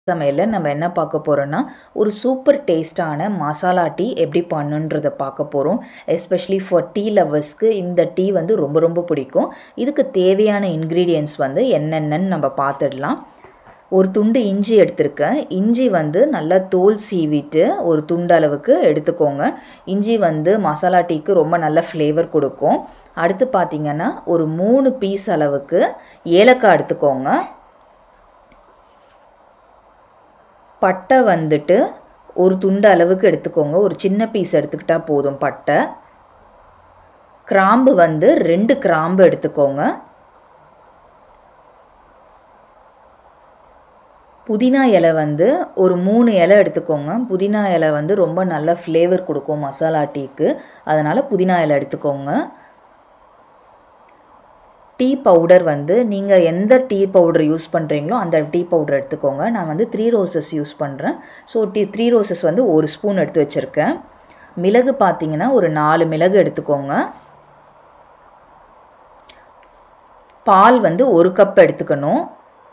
சமையலில் நம்ம என்ன பார்க்க போகிறோன்னா ஒரு சூப்பர் டேஸ்டான மசாலா டீ எப்படி பண்ணுன்றத பார்க்க போகிறோம் எஸ்பெஷலி ஃபார் டீ லவர்ஸ்க்கு இந்த டீ வந்து ரொம்ப ரொம்ப பிடிக்கும் இதுக்கு தேவையான இன்க்ரீடியன்ட்ஸ் வந்து என்னென்னன்னு நம்ம பார்த்துடலாம் ஒரு துண்டு இஞ்சி எடுத்திருக்கேன் இஞ்சி வந்து நல்லா தோல் சீவிட்டு ஒரு துண்டு அளவுக்கு எடுத்துக்கோங்க இஞ்சி வந்து மசாலா டீக்கு ரொம்ப நல்ல ஃப்ளேவர் கொடுக்கும் அடுத்து பார்த்திங்கன்னா ஒரு மூணு பீஸ் அளவுக்கு ஏலக்காய் எடுத்துக்கோங்க பட்டை வந்துட்டு ஒரு துண்டு அளவுக்கு எடுத்துக்கோங்க ஒரு சின்ன பீஸ் எடுத்துக்கிட்டால் போதும் பட்டை கிராம்பு வந்து ரெண்டு கிராம்பு எடுத்துக்கோங்க புதினா இலை வந்து ஒரு மூணு இலை எடுத்துக்கோங்க புதினா இலை வந்து ரொம்ப நல்ல ஃப்ளேவர் கொடுக்கும் மசாலா டீக்கு அதனால் புதினா இலை எடுத்துக்கோங்க டீ பவுடர் வந்து நீங்கள் எந்த டீ பவுடர் யூஸ் பண்ணுறீங்களோ அந்த டீ பவுடர் எடுத்துக்கோங்க நான் வந்து த்ரீ ரோசஸ் யூஸ் பண்ணுறேன் ஸோ டீ த்ரீ ரோசஸ் வந்து ஒரு ஸ்பூன் எடுத்து வச்சுருக்கேன் மிளகு பார்த்தீங்கன்னா ஒரு நாலு மிளகு எடுத்துக்கோங்க பால் வந்து ஒரு கப் எடுத்துக்கணும்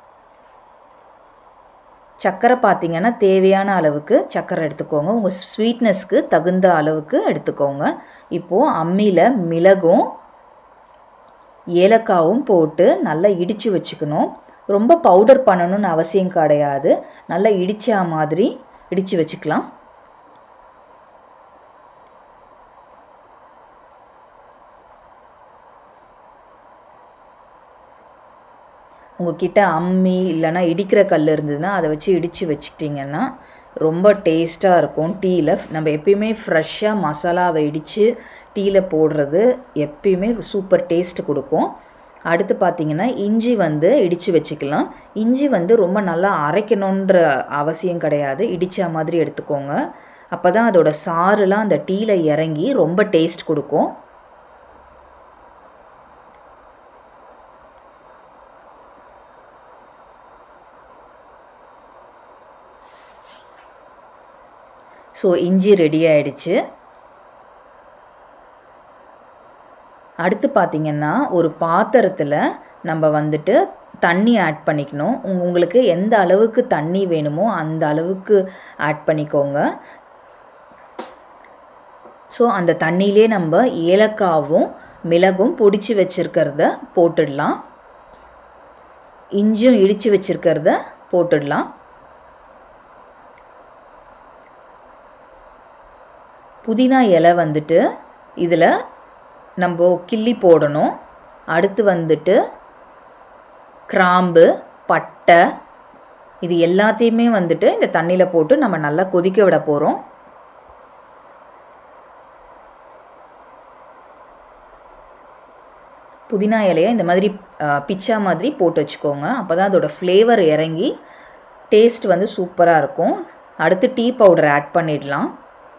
சர்க்கரை பார்த்தீங்கன்னா தேவையான அளவுக்கு சர்க்கரை எடுத்துக்கோங்க உங்கள் ஸ்வீட்னஸ்க்கு தகுந்த அளவுக்கு எடுத்துக்கோங்க இப்போது அம்மியில் மிளகும் ஏலக்காவும் போட்டு நல்லா இடித்து வச்சுக்கணும் ரொம்ப பவுடர் பண்ணணும்னு அவசியம் கிடையாது நல்லா இடித்த மாதிரி இடித்து வச்சுக்கலாம் உங்ககிட்ட அம்மி இல்லைனா இடிக்கிற கல் இருந்ததுன்னா அதை வச்சு இடித்து வச்சுக்கிட்டிங்கன்னா ரொம்ப டேஸ்ட்டாக இருக்கும் டீயில் நம்ம எப்பயுமே ஃப்ரெஷ்ஷாக மசாலாவை இடித்து டீயில் போடுறது எப்பயுமே சூப்பர் டேஸ்ட் கொடுக்கும் அடுத்து பார்த்திங்கன்னா இஞ்சி வந்து இடித்து வச்சுக்கலாம் இஞ்சி வந்து ரொம்ப நல்லா அரைக்கணுன்ற அவசியம் கிடையாது இடித்த மாதிரி எடுத்துக்கோங்க அப்போ தான் அதோட சாறுலாம் அந்த டீயில் இறங்கி ரொம்ப டேஸ்ட் கொடுக்கும் ஸோ இஞ்சி ரெடி ஆயிடுச்சு அடுத்து பார்த்திங்கன்னா ஒரு பாத்திரத்தில் நம்ம வந்துட்டு தண்ணி ஆட் பண்ணிக்கணும் உங்களுக்கு எந்த அளவுக்கு தண்ணி வேணுமோ அந்த அளவுக்கு ஆட் பண்ணிக்கோங்க ஸோ அந்த தண்ணியிலே நம்ம ஏலக்காவும் மிளகும் பொடிச்சு வச்சுருக்கிறத போட்டுடலாம் இஞ்சும் இடித்து வச்சுருக்கிறத போட்டுடலாம் புதினா இலை வந்துட்டு இதில் நம்ம கிள்ளி போடணும் அடுத்து வந்துட்டு கிராம்பு பட்டை இது எல்லாத்தையுமே வந்துட்டு இந்த தண்ணியில் போட்டு நம்ம நல்லா கொதிக்க விட போகிறோம் புதினா இலையை இந்த மாதிரி பிச்சா மாதிரி போட்டு வச்சுக்கோங்க அப்போ தான் அதோடய ஃப்ளேவர் இறங்கி டேஸ்ட் வந்து சூப்பராக இருக்கும் அடுத்து டீ பவுடர் ஆட் பண்ணிடலாம்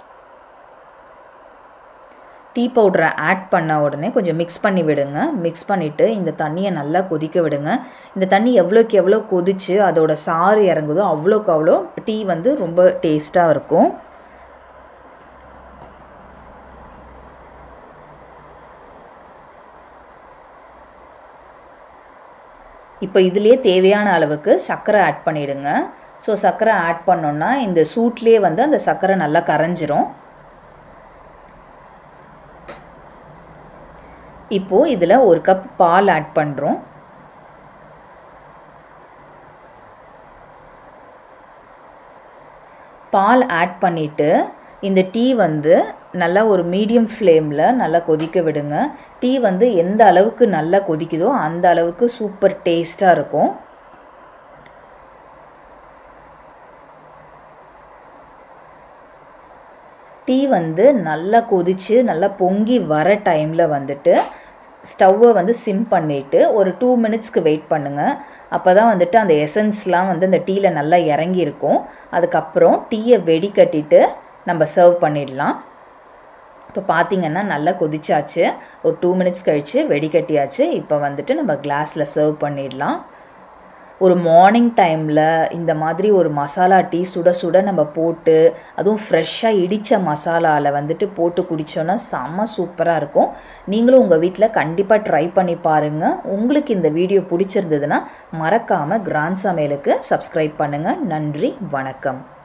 டீ பவுடரை ஆட் பண்ண உடனே கொஞ்சம் மிக்ஸ் பண்ணி விடுங்க மிக்ஸ் பண்ணிவிட்டு இந்த தண்ணியை நல்லா கொதிக்க விடுங்க இந்த தண்ணி எவ்வளோக்கு எவ்வளோ கொதித்து அதோட சாறு இறங்குதோ அவ்வளோக்கு அவ்வளோ டீ வந்து ரொம்ப டேஸ்ட்டாக இருக்கும் இப்போ இதிலே தேவையான அளவுக்கு சர்க்கரை ஆட் பண்ணிவிடுங்க ஸோ சர்க்கரை ஆட் பண்ணோன்னா இந்த சூட்லேயே வந்து அந்த சர்க்கரை நல்லா கரைஞ்சிரும் இப்போது இதில் ஒரு கப் பால் ஆட் பண்ணுறோம் பால் ஆட் பண்ணிவிட்டு இந்த டீ வந்து நல்லா ஒரு மீடியம் ஃப்ளேமில் நல்லா கொதிக்க விடுங்க டீ வந்து எந்த அளவுக்கு நல்லா கொதிக்குதோ அந்த அளவுக்கு சூப்பர் டேஸ்ட்டாக இருக்கும் டீ வந்து நல்லா கொதித்து நல்லா பொங்கி வர டைமில் வந்துட்டு ஸ்டவ்வை வந்து சிம் பண்ணிவிட்டு ஒரு டூ மினிட்ஸ்க்கு வெயிட் பண்ணுங்கள் அப்போ தான் வந்துட்டு அந்த எசன்ஸ்லாம் வந்து அந்த டீயில் நல்லா இறங்கியிருக்கும் அதுக்கப்புறம் டீயை வெடி கட்டிட்டு நம்ம சர்வ் பண்ணிடலாம் இப்போ பார்த்திங்கன்னா நல்லா கொதிச்சாச்சு ஒரு டூ மினிட்ஸ் கழித்து வெடிக்கட்டியாச்சு இப்போ வந்துட்டு நம்ம கிளாஸில் சர்வ் பண்ணிடலாம் ஒரு மார்னிங் டைமில் இந்த மாதிரி ஒரு மசாலா டீ சுட சுட நம்ம போட்டு அதுவும் ஃப்ரெஷ்ஷாக இடித்த மசாலாவில் வந்துட்டு போட்டு குடித்தோன்னா செம்ம சூப்பராக இருக்கும் நீங்களும் உங்கள் வீட்டில் கண்டிப்பாக ட்ரை பண்ணி பாருங்கள் உங்களுக்கு இந்த வீடியோ பிடிச்சிருந்ததுன்னா மறக்காமல் கிராண்ட் சமையலுக்கு சப்ஸ்கிரைப் பண்ணுங்கள் நன்றி வணக்கம்